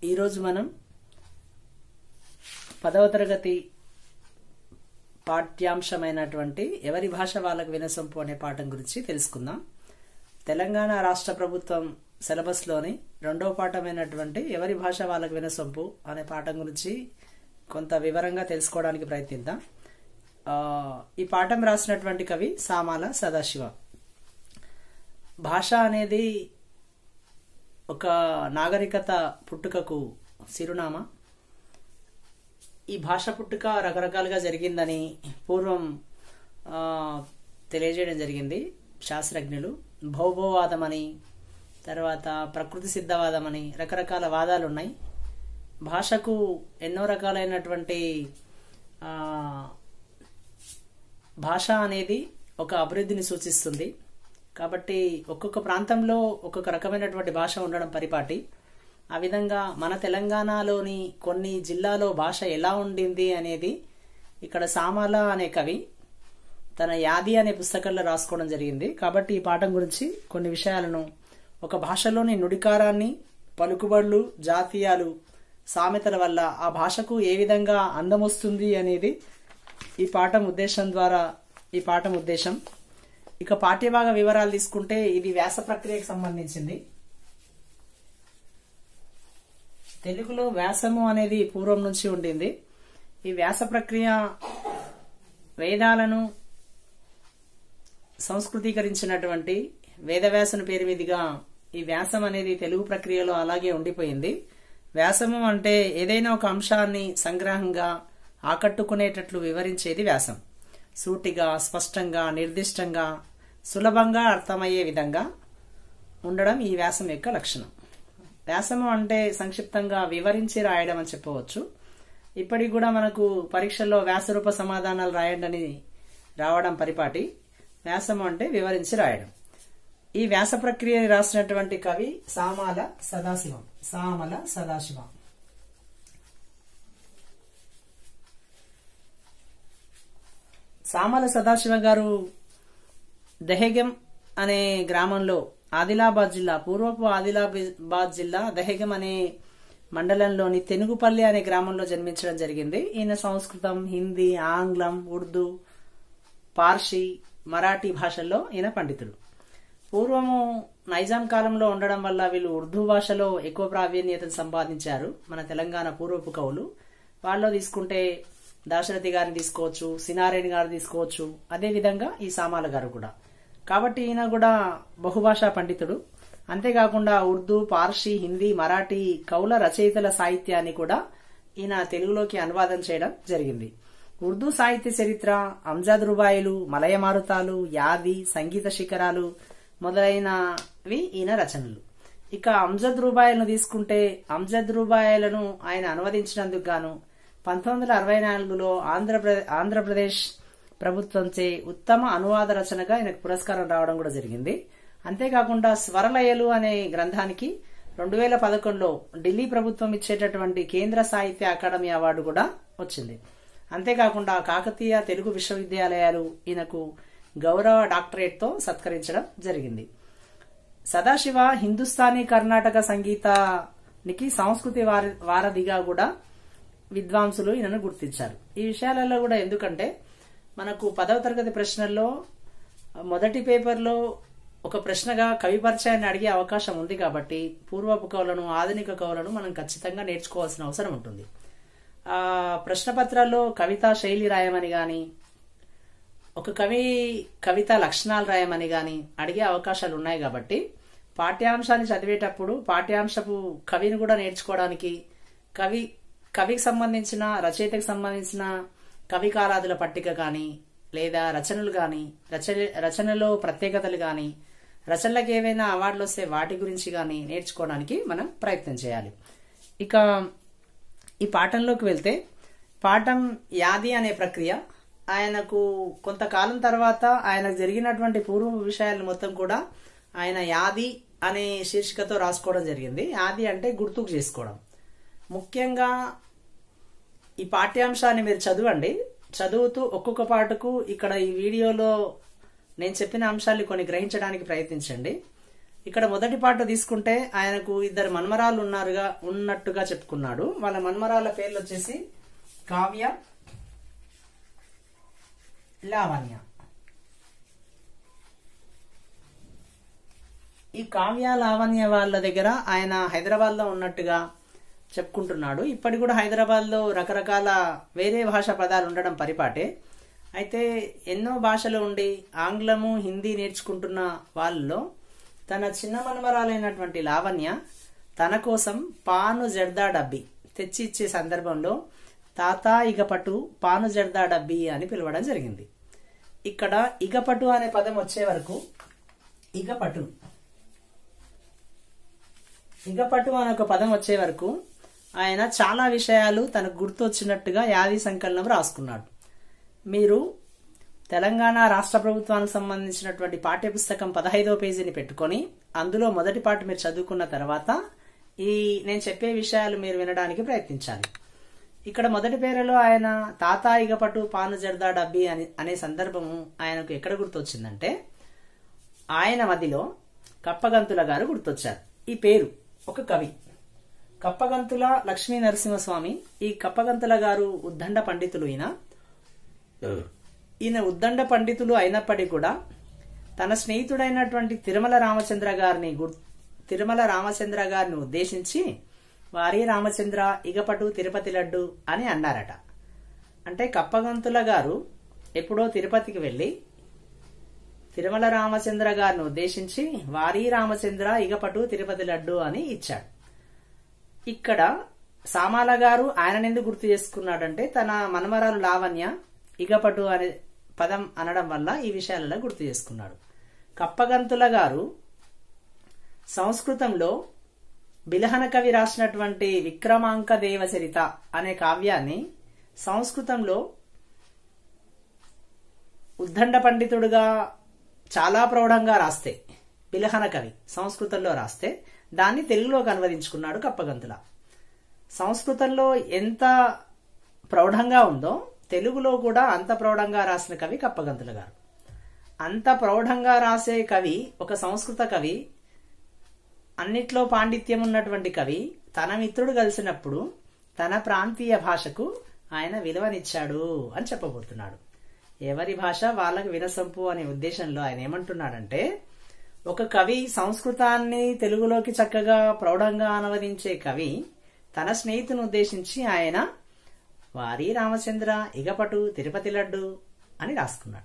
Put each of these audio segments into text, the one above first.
ఈరోజు మనం పదవ తరగతి పాఠ్యాంశమైనటువంటి ఎవరి భాష వాళ్ళకు వినసొంపు అనే పాఠం గురించి తెలుసుకుందాం తెలంగాణ రాష్ట్ర ప్రభుత్వం సిలబస్లోని రెండవ పాఠమైనటువంటి ఎవరి భాష వాళ్ళకు వినసొంపు అనే పాఠం గురించి కొంత వివరంగా తెలుసుకోవడానికి ప్రయత్నిద్దాం ఆ, ఈ పాఠం రాసినటువంటి కవి సామాల సదాశివ భాష అనేది ఒక నాగరికత పుట్టుకకు చిరునామా ఈ భాష పుట్టుక రకరకాలుగా జరిగిందని పూర్వం ఆ, తెలియజేయడం జరిగింది శాస్త్రజ్ఞులు భౌభోవాదం అని తర్వాత ప్రకృతి సిద్ధవాదం అని రకరకాల వాదాలు ఉన్నాయి భాషకు ఎన్నో రకాలైనటువంటి ఆ, భాష అనేది ఒక అభివృద్ధిని సూచిస్తుంది కాబట్టి ఒక్కొక్క ప్రాంతంలో ఒక్కొక్క రకమైనటువంటి భాష ఉండడం పరిపాటి ఆ విధంగా మన తెలంగాణలోని కొన్ని జిల్లాలో భాష ఎలా ఉండింది అనేది ఇక్కడ సామాల అనే కవి తన యాది అనే పుస్తకంలో రాసుకోవడం జరిగింది కాబట్టి ఈ పాఠం గురించి కొన్ని విషయాలను ఒక భాషలోని నుడికారాన్ని పలుకుబడులు జాతీయాలు సామెతల వల్ల ఆ భాషకు ఏ విధంగా అందం వస్తుంది అనేది ఈ పాఠం ఉద్దేశం ద్వారా ఈ పాఠం ఉద్దేశం ఇక పాఠ్యభాగ వివరాలు తీసుకుంటే ఇది వ్యాస ప్రక్రియకు సంబంధించింది తెలుగులో వ్యాసము అనేది పూర్వం నుంచి ఉండింది ఈ వ్యాస ప్రక్రియ వేదాలను సంస్కృతీకరించినటువంటి వేదవ్యాసుని పేరు మీదుగా ఈ వ్యాసం అనేది తెలుగు ప్రక్రియలో అలాగే ఉండిపోయింది వ్యాసము అంటే ఏదైనా ఒక అంశాన్ని సంగ్రహంగా ఆకట్టుకునేటట్లు వివరించేది వ్యాసం సూటిగా స్పష్టంగా నిర్దిష్టంగా సులభంగా అర్థమయ్యే విధంగా ఉండడం ఈ వ్యాసం యొక్క లక్షణం వ్యాసము అంటే సంక్షిప్తంగా వివరించి రాయడం అని చెప్పవచ్చు ఇప్పటికి కూడా మనకు పరీక్షల్లో వ్యాసరూప సమాధానాలు రాయండి అని రావడం పరిపాటి వ్యాసము అంటే వివరించి రాయడం ఈ వ్యాస ప్రక్రియ రాసినటువంటి కవి సామాల సదాశివం సామల సదాశివం సామల సదాశివ గారు దహేగం అనే గ్రామంలో ఆదిలాబాద్ జిల్లా పూర్వపు ఆదిలాబాద్ జిల్లా దహేగం అనే మండలంలోని తెనుగుపల్లి అనే గ్రామంలో జన్మించడం జరిగింది ఈయన సంస్కృతం హిందీ ఆంగ్లం ఉర్దూ పార్సీ మరాఠీ భాషల్లో ఈయన పండితుడు పూర్వము నైజాం కాలంలో ఉండడం వల్ల వీళ్ళు ఉర్దూ భాషలో ఎక్కువ ప్రావీణ్యతను సంపాదించారు మన తెలంగాణ పూర్వపు కవులు వాళ్ళలో తీసుకుంటే దాశరథి గారిని తీసుకోవచ్చు సినారేణి గారిని తీసుకోవచ్చు అదే విధంగా ఈ సామాల గారు కూడా కాబట్టి ఈయన కూడా బహుభాషా పండితుడు అంతేకాకుండా ఉర్దూ పార్సీ హిందీ మరాఠీ కవుల రచయితల సాహిత్యాన్ని కూడా ఈయన తెలుగులోకి అనువాదం చేయడం జరిగింది ఉర్దూ సాహిత్య చరిత్ర అంజాద్ రుబాయిలు మలయ మారుతాలు యాది సంగీత శిఖరాలు మొదలైనవి ఈయన రచనలు ఇక అంజద్ రూబాయిలను తీసుకుంటే అంజద్ రూబాయిలను ఆయన అనువదించినందుకు గాను పంతొమ్మిది వందల అరవై నాలుగులో ఆంధ్రప్రదేశ్ ఆంధ్రప్రదేశ్ ప్రభుత్వంచే ఉత్తమ అనువాద రచనగా ఆయనకు పురస్కారం రావడం కూడా జరిగింది అంతేకాకుండా స్వరలయలు అనే గ్రంథానికి రెండు వేల పదకొండులో ఢిల్లీ ప్రభుత్వం ఇచ్చేటటువంటి కేంద్ర సాహిత్య అకాడమీ అవార్డు కూడా వచ్చింది అంతేకాకుండా కాకతీయ తెలుగు విశ్వవిద్యాలయాలు ఈయనకు గౌరవ డాక్టరేట్తో సత్కరించడం జరిగింది సదాశివ హిందుస్థానీ కర్ణాటక సంగీతానికి సంస్కృతి వారి వారధిగా కూడా విద్వాంసులు ఈయనను గుర్తించారు ఈ విషయాలలో కూడా ఎందుకంటే మనకు పదవ తరగతి ప్రశ్నల్లో మొదటి పేపర్లో ఒక ప్రశ్నగా కవి పరిచయాన్ని అడిగే అవకాశం ఉంది కాబట్టి పూర్వపు కవులను ఆధునిక కవులను మనం ఖచ్చితంగా నేర్చుకోవాల్సిన అవసరం ఉంటుంది ఆ ప్రశ్నపత్రాల్లో కవితా శైలి రాయమని గాని ఒక కవి కవిత లక్షణాలు రాయమని గాని అడిగే అవకాశాలు ఉన్నాయి కాబట్టి పాఠ్యాంశాన్ని చదివేటప్పుడు పాఠ్యాంశపు కవిని కూడా నేర్చుకోవడానికి కవి కవికి సంబంధించిన రచయితకు సంబంధించిన కవి కాలాదుల పట్టిక కానీ లేదా రచనలు కానీ రచన రచనలో ప్రత్యేకతలు కానీ రచనలకు ఏవైనా అవార్డులు వస్తే వాటి గురించి కానీ నేర్చుకోవడానికి మనం ప్రయత్నం చేయాలి ఇక ఈ పాఠంలోకి వెళ్తే పాఠం యాది అనే ప్రక్రియ ఆయనకు కొంతకాలం తర్వాత ఆయనకు జరిగినటువంటి పూర్వ విషయాలను మొత్తం కూడా ఆయన యాది అనే శీర్షికతో రాసుకోవడం జరిగింది యాది అంటే గుర్తుకు చేసుకోవడం ముఖ్యంగా ఈ పాఠ్యాంశాన్ని మీరు చదవండి చదువుతూ ఒక్కొక్క పాటకు ఇక్కడ ఈ వీడియోలో నేను చెప్పిన అంశాన్ని కొన్ని గ్రహించడానికి ప్రయత్నించండి ఇక్కడ మొదటి పాట తీసుకుంటే ఆయనకు ఇద్దరు మన్మరాలు ఉన్నారుగా ఉన్నట్టుగా చెప్పుకున్నాడు వాళ్ళ మన్మరాల పేర్లు వచ్చేసి కావ్య లావణ్య ఈ కావ్య లావణ్య వాళ్ళ దగ్గర ఆయన హైదరాబాద్ లో ఉన్నట్టుగా చెప్పుకుంటున్నాడు ఇప్పటి కూడా హైదరాబాద్ లో రకరకాల వేరే భాష పదాలు ఉండడం పరిపాటే అయితే ఎన్నో భాషలు ఉండి ఆంగ్లము హిందీ నేర్చుకుంటున్న వాళ్ళలో తన చిన్న మనమరాలైనటువంటి లావణ్య తన కోసం పాను జర్దా డబ్బి తెచ్చి ఇచ్చే సందర్భంలో తాత ఇగపటు పాను జర్దా డబ్బి అని పిలవడం జరిగింది ఇక్కడ ఇగపటు అనే పదం వచ్చే వరకు ఇగపటు ఇగపటు అనే ఒక పదం వచ్చే వరకు ఆయన చాలా విషయాలు తనకు గుర్తొచ్చినట్టుగా యాది సంకలనం రాసుకున్నాడు మీరు తెలంగాణ రాష్ట్ర ప్రభుత్వానికి సంబంధించినటువంటి పాఠ్యపుస్తకం పదహైదో పేజీని పెట్టుకొని అందులో మొదటి పాట మీరు చదువుకున్న తర్వాత ఈ నేను చెప్పే విషయాలు మీరు వినడానికి ప్రయత్నించాలి ఇక్కడ మొదటి పేరులో ఆయన తాత ఇగపటు పాను జర్దా డబ్బి అని అనే సందర్భము ఆయనకు ఎక్కడ గుర్తొచ్చిందంటే ఆయన మదిలో కప్పగంతుల గారు గుర్తొచ్చారు ఈ పేరు ఒక కవి కప్పగంతుల లక్ష్మీ నరసింహస్వామి ఈ కప్పగంతుల గారు ఉద్దండ పండితులు ఈయన ఈయన ఉద్దండ పండితులు అయినప్పటికీ కూడా తన స్నేహితుడైనటువంటి తిరుమల రామచంద్ర గారిని గుర్- తిరుమల రామచంద్ర గారిని ఉద్దేశించి వారి రామచంద్ర ఇగపటు తిరుపతి లడ్డు అని అన్నారట అంటే కప్పగంతుల గారు ఎప్పుడో తిరుపతికి వెళ్లి తిరుమల రామచంద్ర గారిని ఉద్దేశించి వారి రామచంద్ర ఇగపటు తిరుపతి లడ్డు అని ఇచ్చాడు ఇక్కడ సామాల గారు ఆయన ఎందుకు గుర్తు చేసుకున్నాడంటే తన మనమరాలు లావణ్య ఇగపటు అనే పదం అనడం వల్ల ఈ విషయాలలో గుర్తు చేసుకున్నాడు కప్పగంతుల గారు సంస్కృతంలో బిలహన కవి రాసినటువంటి విక్రమాంక దేవచరిత అనే కావ్యాన్ని సంస్కృతంలో ఉద్దండ పండితుడుగా చాలా ప్రౌఢంగా రాస్తే బిలహన కవి సంస్కృతంలో రాస్తే దాన్ని తెలుగులోకి అనువదించుకున్నాడు కప్పగంతుల సంస్కృతంలో ఎంత ప్రౌఢంగా ఉందో తెలుగులో కూడా అంత ప్రౌఢంగా రాసిన కవి కప్పగంతుల గారు అంత ప్రౌఢంగా రాసే కవి ఒక సంస్కృత కవి అన్నిట్లో పాండిత్యం ఉన్నటువంటి కవి తన మిత్రుడు కలిసినప్పుడు తన ప్రాంతీయ భాషకు ఆయన విలువనిచ్చాడు అని చెప్పబోతున్నాడు ఎవరి భాష వాళ్ళకు వినసంపు అనే ఉద్దేశంలో ఆయన ఏమంటున్నాడంటే ఒక కవి సంస్కృతాన్ని తెలుగులోకి చక్కగా ప్రౌఢంగా అనువదించే కవి తన స్నేహితుని ఉద్దేశించి ఆయన వారి రామచంద్ర ఇగపటు తిరుపతి లడ్డు అని రాసుకున్నాడు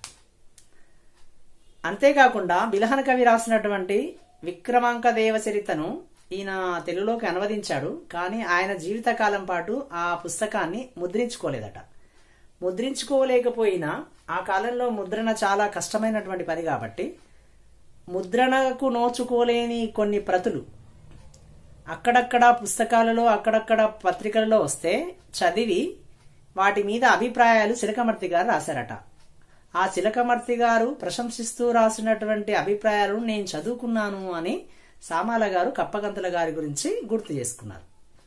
అంతేకాకుండా బిలహన కవి రాసినటువంటి విక్రమాంక దేవచరితను ఈయన తెలుగులోకి అనువదించాడు కానీ ఆయన జీవితకాలం పాటు ఆ పుస్తకాన్ని ముద్రించుకోలేదట ముద్రించుకోలేకపోయినా ఆ కాలంలో ముద్రణ చాలా కష్టమైనటువంటి పని కాబట్టి ముద్రణకు నోచుకోలేని కొన్ని ప్రతులు అక్కడక్కడ పుస్తకాలలో అక్కడక్కడ పత్రికలలో వస్తే చదివి వాటి మీద అభిప్రాయాలు చిలకమర్తి గారు రాశారట ఆ చిలకమర్తి గారు ప్రశంసిస్తూ రాసినటువంటి అభిప్రాయాలను నేను చదువుకున్నాను అని సామాల గారు కప్పగంతుల గారి గురించి గుర్తు చేసుకున్నారు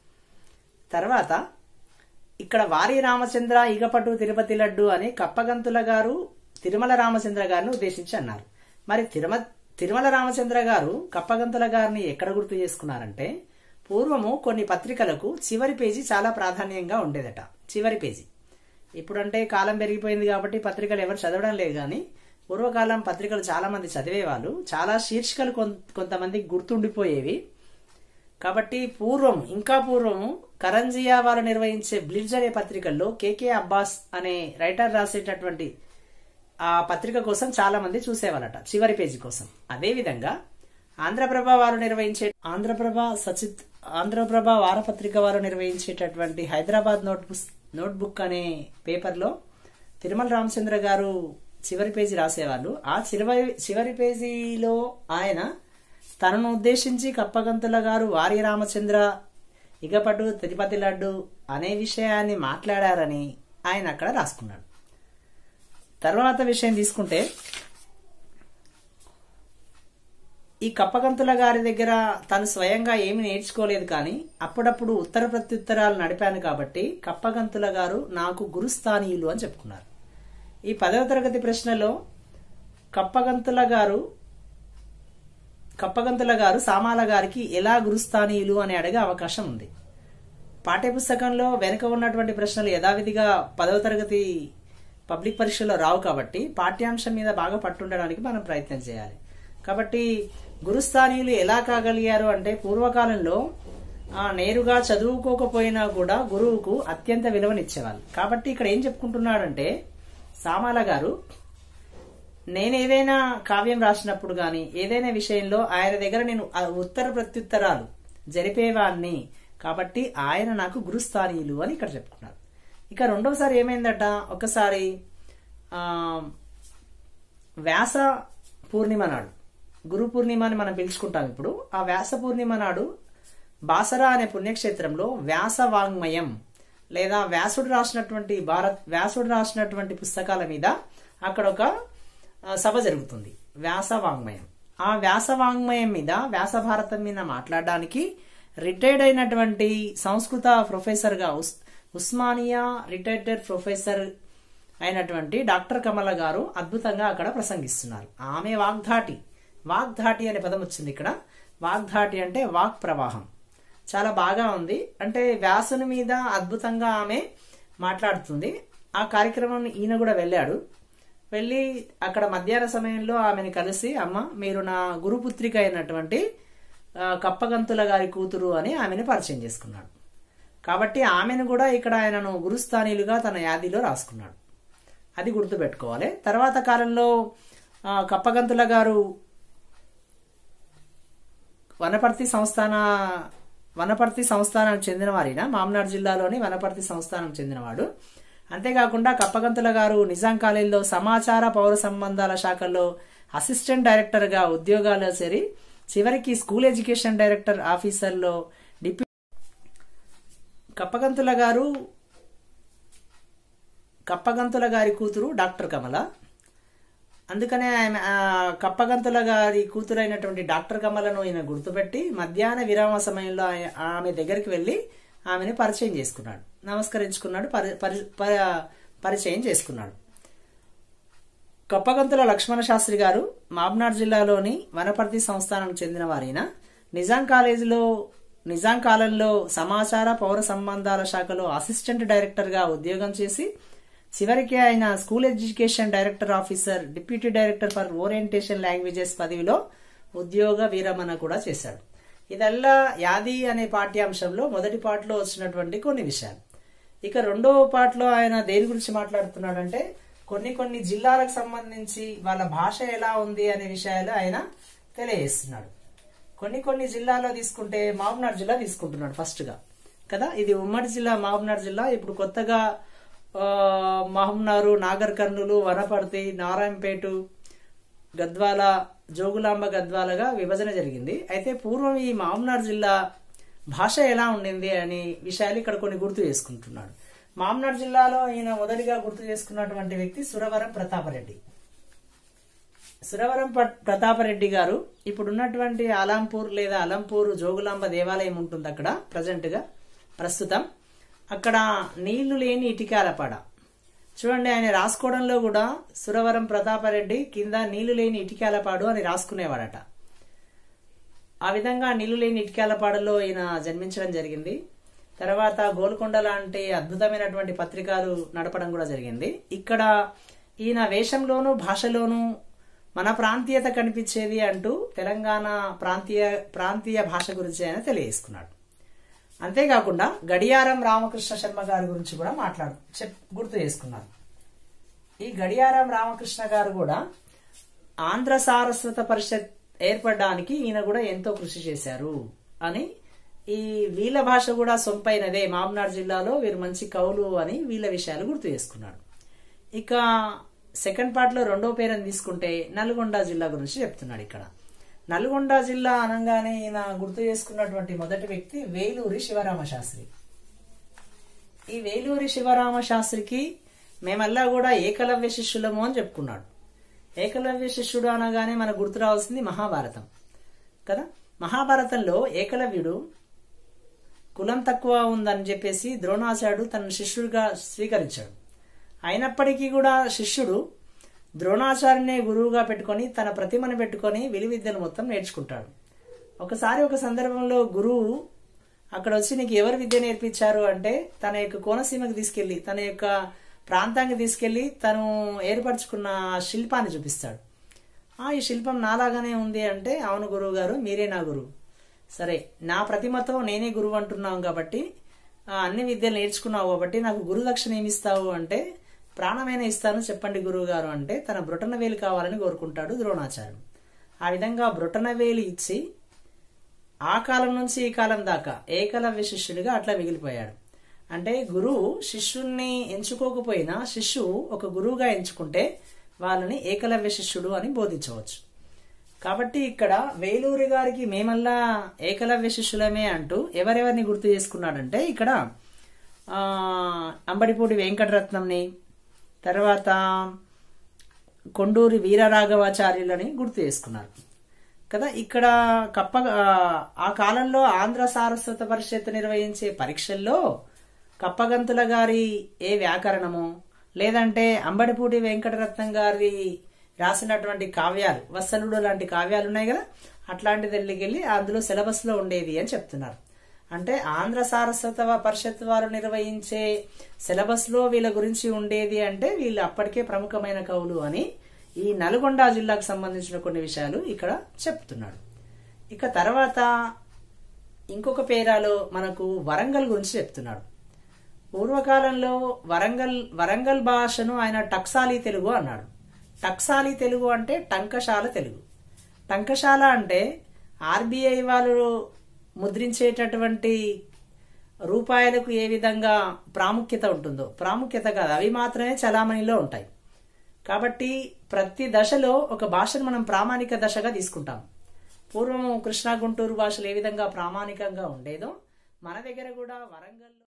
తర్వాత ఇక్కడ వారి రామచంద్ర ఇగపటు తిరుపతి లడ్డు అని కప్పగంతుల గారు తిరుమల రామచంద్ర గారిని ఉద్దేశించి అన్నారు మరి తిరుమ తిరుమల రామచంద్ర గారు కప్పగంతుల గారిని ఎక్కడ గుర్తు చేసుకున్నారంటే పూర్వము కొన్ని పత్రికలకు చివరి పేజీ చాలా ప్రాధాన్యంగా ఉండేదట చివరి పేజీ ఇప్పుడంటే కాలం పెరిగిపోయింది కాబట్టి పత్రికలు ఎవరు చదవడం లేదు కానీ పూర్వకాలం పత్రికలు చాలా మంది చదివేవాళ్ళు చాలా శీర్షికలు కొం- కొంతమందికి గుర్తుండిపోయేవి కాబట్టి పూర్వం ఇంకా పూర్వం కరంజియా వారు నిర్వహించే బ్లిడ్జ్ అనే పత్రికల్లో కేకే అబ్బాస్ అనే రైటర్ రాసేటటువంటి ఆ పత్రిక కోసం చాలా మంది చూసేవాళ్ళట చివరి పేజీ కోసం అదే విధంగా ఆంధ్రప్రభ వారు నిర్వహించే ఆంధ్రప్రభ సచిత్ ఆంధ్రప్రభ వారపత్రిక వారు నిర్వహించేటటువంటి హైదరాబాద్ నోట్ నోట్బుక్ అనే పేపర్లో తిరుమల రామచంద్ర గారు చివరి పేజీ రాసేవాళ్ళు ఆ చివరి చివరి పేజీలో ఆయన తనను ఉద్దేశించి కప్పగంతుల గారు వారి రామచంద్ర ఇగపటు తిరుపతి లడ్డు అనే విషయాన్ని మాట్లాడారని ఆయన అక్కడ రాసుకున్నాడు తర్వాత విషయం తీసుకుంటే ఈ కప్పగంతుల గారి దగ్గర తను స్వయంగా ఏమి నేర్చుకోలేదు కానీ అప్పుడప్పుడు ఉత్తర ప్రత్యుత్తరాలు నడిపాను కాబట్టి కప్పగంతుల గారు నాకు గురుస్థానీయులు అని చెప్పుకున్నారు ఈ పదవ తరగతి ప్రశ్నలో కప్పగంతుల గారు కప్పగంతుల గారు సామాల గారికి ఎలా గురుస్థానీయులు అని అడిగే అవకాశం ఉంది పాఠ్యపుస్తకంలో వెనుక ఉన్నటువంటి ప్రశ్నలు యథావిధిగా పదవ తరగతి పబ్లిక్ పరీక్షలో రావు కాబట్టి పాఠ్యాంశం మీద బాగా పట్టుండడానికి మనం ప్రయత్నం చేయాలి కాబట్టి గురుస్థానీయులు ఎలా కాగలిగారు అంటే పూర్వకాలంలో ఆ, నేరుగా చదువుకోకపోయినా కూడా గురువుకు అత్యంత విలువనిచ్చేవాళ్ళు కాబట్టి ఇక్కడ ఏం చెప్పుకుంటున్నాడంటే సామాల గారు నేను ఏదైనా కావ్యం రాసినప్పుడు గాని ఏదైనా విషయంలో ఆయన దగ్గర నేను ఆ ఉత్తర ప్రత్యుత్తరాలు జరిపేవాడిని కాబట్టి ఆయన నాకు గురుస్థానీయులు అని ఇక్కడ చెప్పుకున్నారు ఇక రెండోసారి ఏమైందట ఒకసారి ఆ వ్యాస పూర్ణిమ నాడు గురు పూర్ణిమ అని మనం పిలుచుకుంటాం ఇప్పుడు ఆ వ్యాస పూర్ణిమ నాడు బాసరా అనే పుణ్యక్షేత్రంలో వ్యాస వాంగ్మయం లేదా వ్యాసుడు రాసినటువంటి భారత్ వ్యాసుడు రాసినటువంటి పుస్తకాల మీద అక్కడ ఒక ఆ, సభ జరుగుతుంది వ్యాస వాంగ్మయం ఆ వ్యాస వాంగ్మయం మీద వ్యాస భారతం మీద మాట్లాడడానికి రిటైర్డ్ అయినటువంటి సంస్కృత ప్రొఫెసర్ గా ఉస్- ఉస్మానియా రిటైర్డ్ ప్రొఫెసర్ అయినటువంటి డాక్టర్ కమల గారు అద్భుతంగా అక్కడ ప్రసంగిస్తున్నారు ఆమె వాగ్ధాటి వాగ్ధాటి అనే పదం వచ్చింది ఇక్కడ వాగ్ధాటి అంటే వాక్ ప్రవాహం చాలా బాగా ఉంది అంటే వ్యాసుని మీద అద్భుతంగా ఆమె మాట్లాడుతుంది ఆ కార్యక్రమం ఈయన కూడా వెళ్ళాడు వెళ్ళి అక్కడ మధ్యాహ్న సమయంలో ఆమెను కలిసి అమ్మ మీరు నా గురుపుత్రిక అయినటువంటి ఆ, కప్పగంతుల గారి కూతురు అని ఆమెను పరిచయం చేసుకున్నాడు కాబట్టి ఆమెను కూడా ఇక్కడ ఆయనను గురుస్థానీయులుగా తన యాదిలో రాసుకున్నాడు అది గుర్తుపెట్టుకోవాలి తర్వాత కాలంలో ఆ, కప్పగంతుల గారు వనపర్తి సంస్థాన వనపర్తి సంస్థానానికి చెందినవారిన మామనాడు జిల్లాలోని వనపర్తి సంస్థానం చెందినవాడు అంతేకాకుండా కప్పగంతుల గారు నిజాం కాలేజీలో సమాచార పౌర సంబంధాల శాఖలో అసిస్టెంట్ డైరెక్టర్ గా ఉద్యోగాల్లో చేరి చివరికి స్కూల్ ఎడ్యుకేషన్ డైరెక్టర్ ఆఫీసర్లో డిప్యూ కప్పగంతుల గారు కప్పగంతుల గారి కూతురు డాక్టర్ కమల అందుకనే ఆమె ఆ, కప్పగంతుల గారి కూతురైనటువంటి డాక్టర్ కమలను ఈయన గుర్తుపెట్టి మధ్యాహ్న విరామ సమయంలో ఆయ- ఆమె దగ్గరికి వెళ్లి ఆమెను పరిచయం చేసుకున్నాడు నమస్కరించుకున్నాడు పరి- పరి- ప- పరిచయం చేసుకున్నాడు కప్పగంతుల లక్ష్మణ శాస్త్రి గారు మాబ్నాడ్ జిల్లాలోని వనపర్తి సంస్థానానికి చెందిన వారైన నిజాం కాలేజీలో నిజాం కాలంలో సమాచార పౌర సంబంధాల శాఖలో అసిస్టెంట్ డైరెక్టర్ గా ఉద్యోగం చేసి చివరికి ఆయన school education director officer deputy director for orientation languages పదవిలో ఉద్యోగ విరమణ కూడా చేశాడు ఇదల్లా యాది అనే పాఠ్యాంశంలో మొదటి పాటలో వచ్చినటువంటి కొన్ని విషయాలు ఇక రెండవ పాటలో ఆయన దేని గురించి మాట్లాడుతున్నాడంటే కొన్ని కొన్ని జిల్లాలకు సంబంధించి వాళ్ళ భాష ఎలా ఉంది అనే విషయాలు ఆయన తెలియజేస్తున్నాడు కొన్ని కొన్ని జిల్లాలో తీసుకుంటే మహబూబ్నగర్ జిల్లా తీసుకుంటున్నాడు ఫస్ట్ గా కదా ఇది ఉమ్మడి జిల్లా మహబూబ్నగర్ జిల్లా ఇప్పుడు కొత్తగా ఆ, మహబూబ్నగర్ నాగర్ కర్నూలు వనపర్తి నారాయణపేట గద్వాల జోగులాంబ గద్వాలగా విభజన జరిగింది అయితే పూర్వం ఈ మామనార్ జిల్లా భాష ఎలా ఉండింది అనే విషయాలు ఇక్కడ కొన్ని గుర్తు చేసుకుంటున్నాడు మామనార్ జిల్లాలో ఈయన మొదటిగా గుర్తు చేసుకున్నటువంటి వ్యక్తి సురవరం ప్రతాపరెడ్డి సురవరం ప్ర- ప్రతాపరెడ్డి గారు ఇప్పుడున్నటువంటి అలంపూర్ లేదా అలంపూర్ జోగులాంబ దేవాలయం ఉంటుంది అక్కడ ప్రజెంట్ గా ప్రస్తుతం అక్కడ నీళ్లు లేని ఇటికాలపాడ చూడండి ఆయన రాసుకోవడంలో కూడా సురవరం ప్రతాపరెడ్డి కింద నీళ్లు లేని ఇటికాలపాడు అని రాసుకునేవాడట ఆ విధంగా నీళ్లు లేని ఇటికాలపాడులో ఈయన జన్మించడం జరిగింది తర్వాత గోల్కొండ లాంటి అద్భుతమైనటువంటి పత్రికలు నడపడం కూడా జరిగింది ఇక్కడ ఈయన వేషంలోనూ భాషలోనూ మన ప్రాంతీయత కనిపించేది అంటూ తెలంగాణ ప్రాంతీయ ప్రాంతీయ భాష గురించి ఆయన తెలియజేసుకున్నాడు అంతేకాకుండా గడియారం రామకృష్ణ శర్మ గారి గురించి కూడా మాట్లాడు చెప్ గుర్తు చేసుకున్నారు ఈ గడియారం రామకృష్ణ గారు కూడా ఆంధ్ర సారస్వత పరిషత్ ఏర్పడడానికి ఈయన కూడా ఎంతో కృషి చేశారు అని ఈ వీళ్ళ భాష కూడా సొంపైనదే మామనాడు జిల్లాలో వీరు మంచి కవులు అని వీళ్ళ విషయాలు గుర్తు చేసుకున్నాడు ఇక సెకండ్ పార్ట్ లో రెండో పేరుని తీసుకుంటే నల్గొండ జిల్లా గురించి చెప్తున్నాడు ఇక్కడ నల్గొండ జిల్లా అనగానే ఈయన గుర్తు చేసుకున్నటువంటి మొదటి వ్యక్తి వేలూరి శివరామ శాస్త్రి ఈ వేలూరి శివరామ శాస్త్రికి మేమల్లా కూడా ఏకలవ్య శిష్యులము అని చెప్పుకున్నాడు ఏకలవ్య శిష్యుడు అనగానే మనకు గుర్తు రావాల్సింది మహాభారతం కదా మహాభారతంలో ఏకలవ్యుడు కులం తక్కువ ఉందని చెప్పేసి ద్రోణాచార్యుడు తన శిష్యుడిగా స్వీకరించాడు అయినప్పటికీ కూడా శిష్యుడు ద్రోణాచార్యునే గురువుగా పెట్టుకొని తన ప్రతిమను పెట్టుకొని విలువిద్యను మొత్తం నేర్చుకుంటాడు ఒకసారి ఒక సందర్భంలో గురువు అక్కడ వచ్చి నీకు ఎవరు విద్య నేర్పించారు అంటే తన యొక్క కోనసీమకి తీసుకెళ్లి తన యొక్క ప్రాంతానికి తీసుకెళ్లి తను ఏర్పరచుకున్న ఆ శిల్పాన్ని చూపిస్తాడు ఆ ఈ శిల్పం నాలాగానే ఉంది అంటే అవును గురువు గారు మీరే నా గురువు సరే నా ప్రతిమతో నేనే గురువు అంటున్నావు కాబట్టి ఆ, అన్ని విద్యలు నేర్చుకున్నావు కాబట్టి నాకు గురు దక్షిణ ఏమి ఇస్తావు అంటే ప్రాణమైన ఇస్తాను చెప్పండి గురువు గారు అంటే తన బ్రొటన వేలు కావాలని కోరుకుంటాడు ద్రోణాచార్యుడు ఆ విధంగా బ్రొటన వేలు ఇచ్చి ఆ కాలం నుంచి ఈ కాలం దాకా ఏకలవ్య శిష్యుడిగా అట్లా మిగిలిపోయాడు అంటే గురువు శిష్యుణ్ణి ఎంచుకోకపోయినా శిష్యువు ఒక గురువుగా ఎంచుకుంటే వాళ్ళని ఏకలవ్య శిష్యుడు అని బోధించవచ్చు కాబట్టి ఇక్కడ వేలూరి గారికి మేమల్లా ఏకలవ్య శిష్యులమే అంటూ ఎవరెవరిని గుర్తు చేసుకున్నాడంటే ఇక్కడ ఆ, అంబడిపూడి వెంకటరత్నంని తర్వాత కొండూరి వీరరాఘవాచార్యులని గుర్తు చేసుకున్నారు కదా ఇక్కడ కప్ప ఆ- ఆ కాలంలో ఆంధ్ర సారస్వత పరిషత్ నిర్వహించే పరీక్షల్లో కప్పగంతుల గారి ఏ వ్యాకరణము లేదంటే అంబడిపూడి వెంకటరత్నం గారి రాసినటువంటి కావ్యాలు వత్సలుడు లాంటి కావ్యాలు ఉన్నాయి కదా అట్లాంటిది వెళ్ళి అందులో సిలబస్ లో ఉండేది అని చెప్తున్నారు అంటే ఆంధ్ర సారస్వత పరిషత్ వారు నిర్వహించే సిలబస్ లో వీళ్ళ గురించి ఉండేది అంటే వీళ్ళు అప్పటికే ప్రముఖమైన కవులు అని ఈ నల్గొండ జిల్లాకు సంబంధించిన కొన్ని విషయాలు ఇక్కడ చెప్తున్నాడు ఇక తర్వాత ఇంకొక పేరాలో మనకు వరంగల్ గురించి చెప్తున్నాడు పూర్వకాలంలో వరంగల్ వరంగల్ భాషను ఆయన టక్సాలి తెలుగు అన్నాడు టక్సాలి తెలుగు అంటే టంకశాల తెలుగు టంకశాల అంటే ఆర్బీఐ వాళ్ళు ముద్రించేటటువంటి రూపాయలకు ఏ విధంగా ప్రాముఖ్యత ఉంటుందో ప్రాముఖ్యత కాదు అవి మాత్రమే చలామణిలో ఉంటాయి కాబట్టి ప్రతి దశలో ఒక భాషను మనం ప్రామాణిక దశగా తీసుకుంటాం పూర్వము కృష్ణా గుంటూరు భాషలు ఏ విధంగా ప్రామాణికంగా ఉండేదో మన దగ్గర కూడా వరంగల్లో